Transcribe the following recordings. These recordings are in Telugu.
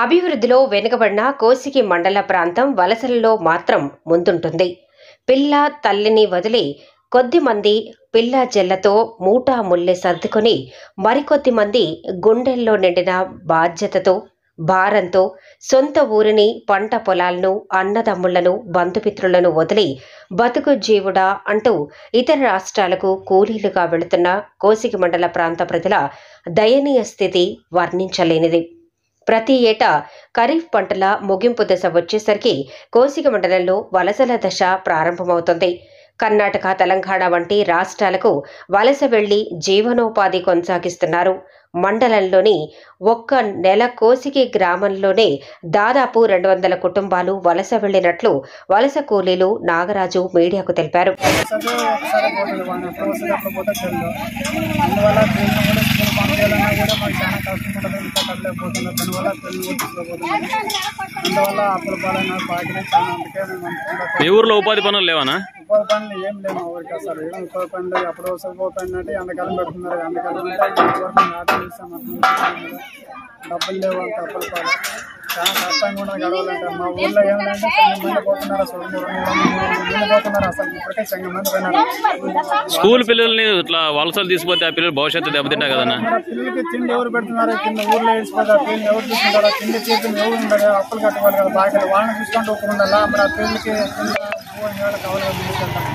అభివృద్ధిలో వెనుకబడిన కోసిగి మండల ప్రాంతం వలసలలో మాత్రం ముందుంటుంది పిల్ల తల్లిని వదిలి కొద్ది మంది పిల్ల జెల్లతో మూటా ముల్లె సర్దుకొని మరికొద్ది మంది గుండెల్లో నిండిన బాధ్యతతో భారంతో సొంత ఊరిని పంట పొలాలను అన్నదమ్ములను బంధుమిత్రులను వదిలి బతుకు జీవుడా అంటూ ఇతర రాష్ట్రాలకు కూలీలుగా వెళుతున్న కోసిగి మండల ప్రాంత ప్రజల దయనీయ స్థితి వర్ణించలేనిది ప్రతి ఏటా ఖరీఫ్ పంటల ముగింపు దశ వచ్చేసరికి కోసిక మండలంలో వలసల దశ ప్రారంభమవుతుంది కర్ణాటక తెలంగాణ వంటి రాష్ట్రాలకు వలస వెళ్లి జీవనోపాధి కొనసాగిస్తున్నారు మండలంలోని ఒక్క నెల కోసికి గ్రామంలోనే దాదాపు రెండు వందల కుటుంబాలు వలస వెళ్లినట్లు వలస కూలీలు నాగరాజు మీడియాకు తెలిపారు చదువు ఒకసారి పోతుంది వాళ్ళు ఎప్పుడు వస్తుంది అప్పుడు పోతే తెలియదు అందువల్ల పిల్లలు కూడా స్కూల్ పంపించాలన్నా కూడా మాకు చాలా కష్టం ఉంటుంది ఇంకా కట్టలేకపోతుంది దానివల్ల పిల్లలు తీసుకోబోతుంది అందువల్ల అప్పుల పాలన పాటిన చాలా అందుకే మేము అనుకుంటాం మీ ఊర్లో ఉపాధి పనులు లేవనా ఉపాధి పనులు ఏం లేవు మా ఊరికి అసలు ఏం ఉపాధి పనులు అప్పుడు వస్తుంది పోతుంది అంటే ఎంతకాలం పెడుతున్నారు ఎంతకాలం అంటే ఇంతవరకు మేము ఆటలు ఇస్తాం అట్లా డబ్బులు లేవు అంత అప్పుల పాలు చాలా కష్టంగా ఉన్నది గడవాలంటే మా ఊర్లో ఏమంటే చాలా మంది పోతున్నారు అసలు మూడు మూడు మంది పోతున్నారు అసలు ఇప్పటికే చాలా మంది పోయినారు స్కూల్ పిల్లల్ని ఇట్లా వలసలు తీసుకుపోతే ఆ పిల్లలు భవిష్యత్తు దెబ్బతింటా కదన్నా మరి ఆ పిల్లలకి తిండి ఎవరు పెడుతున్నారు కింద ఊర్లో వేసిపోతారు పిల్లలు ఎవరు చూసుకుంటారు తిండి చేతులు ఎవరు ఉండదు అప్పులు కట్టుకోవాలి కదా బాగా వాళ్ళని చూసుకుంటూ ఒకరు ఉండాలా మరి ఆ పిల్లలకి కింద భూమి నేల కావాలి కదా తీసుకెళ్తాం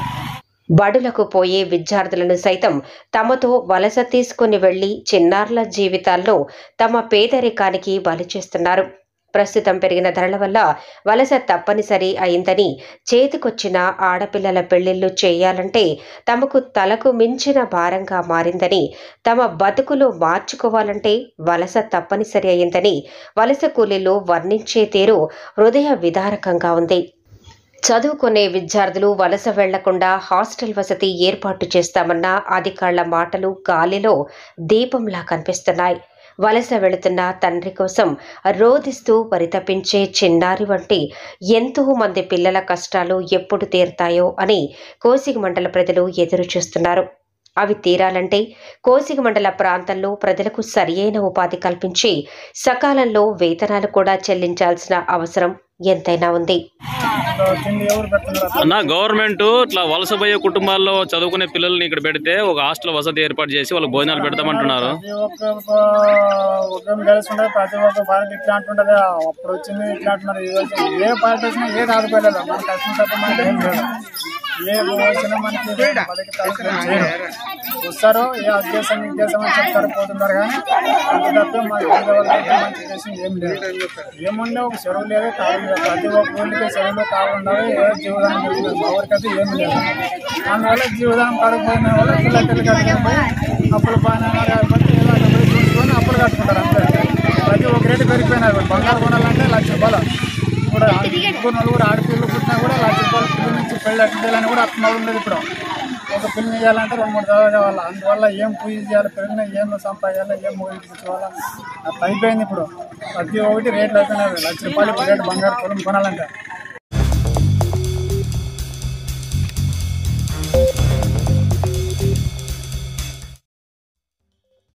బడులకు పోయే విద్యార్థులను సైతం తమతో వలస తీసుకుని వెళ్లి చిన్నారుల జీవితాల్లో తమ పేదరికానికి బలి చేస్తున్నారు ప్రస్తుతం పెరిగిన ధరల వల్ల వలస తప్పనిసరి అయిందని చేతికొచ్చిన ఆడపిల్లల పెళ్లిళ్లు చేయాలంటే తమకు తలకు మించిన భారంగా మారిందని తమ బతుకులు మార్చుకోవాలంటే వలస తప్పనిసరి అయిందని వలస కూలీలు వర్ణించే తీరు హృదయ విదారకంగా ఉంది చదువుకునే విద్యార్థులు వలస వెళ్లకుండా హాస్టల్ వసతి ఏర్పాటు చేస్తామన్న అధికారుల మాటలు గాలిలో దీపంలా కనిపిస్తున్నాయి వలస వెళుతున్న తండ్రి కోసం రోధిస్తూ పరితపించే చిన్నారి వంటి ఎంతో మంది పిల్లల కష్టాలు ఎప్పుడు తీరుతాయో అని కోసిగి మండల ప్రజలు ఎదురు చూస్తున్నారు అవి తీరాలంటే కోసిగి మండల ప్రాంతంలో ప్రజలకు సరియైన ఉపాధి కల్పించి సకాలంలో వేతనాలు కూడా చెల్లించాల్సిన అవసరం ఎంతైనా ఉంది సో తిండి ఎవరు పెడుతున్నారు అసలు అన్న గవర్నమెంట్ ఇట్లా వలస పోయే కుటుంబాల్లో చదువుకునే పిల్లల్ని ఇక్కడ పెడితే ఒక హాస్టల్ వసతి ఏర్పాటు చేసి వాళ్ళకి భోజనాలు పెడతామంటున్నారు ప్రతి ఒక్క ఉద్యోగం కలిసి ఉండదు ప్రతి ఒక్క పార్టీ ఇట్లా అంటుంటది అప్పుడు వచ్చింది ఇట్లా అంటున్నారు ఈ రోజు ఏ పార్టీ వచ్చినా ఏ ఆదుకోలేదు మన కష్టం తప్ప మనకి ఏం లేదు ఏ వచ్చినా మనకి పదకి తలకి చేయరు వస్తారు ఏ ఉద్దేశం ఉద్దేశం అని చెప్తారు పోతున్నారు కానీ అంత తప్ప మన పేద వాళ్ళకి మంచి ఉద్దేశం ఏం లేదు ఏముండే ఒక చెరువు లేదు కావు లేదు ప్రతి ఒక్క ఊరికి చెరువులు కావు ఉండవు ఏ జీవదానం చేస్తున్నారు మా ఊరికి అయితే ఏం లేదు అందువల్ల జీవదానం పడిపోయిన వల్ల పిల్ల పిల్లలు కట్టుకుని అప్పులు బాగా కాబట్టి ఏదో అక్కడ పోయి చూసుకొని అప్పులు కట్టుకుంటారు అంతే ప్రతి ఒక్క రేటు పెరిగిపోయినాయి ఇప్పుడు బంగారు కొనాలంటే లక్ష రూపాయలు ఇప్పుడు ముగ్గురు నలుగురు ఆడపిల్లలు పుట్టినా కూడా లక్ష రూపాయలు పిల్లల నుంచి పెళ్ళి అట్టించాలని కూడా అర్థం ఉండదు ఇప్పుడు ఒక పిల్లని చేయాలంటే రెండు మూడు చదువు కావాలి అందువల్ల ఏం పూజ చేయాలి పెరిగిన ఏం సంపాదించాలి ఏం ముగించుకోవాలా అట్లా అయిపోయింది ఇప్పుడు ప్రతి ఒక్కటి రేట్లు అయిపోయినాయి లక్ష రూపాయలు ఇప్పుడు రేటు బంగారు పొలం కొనాలంటే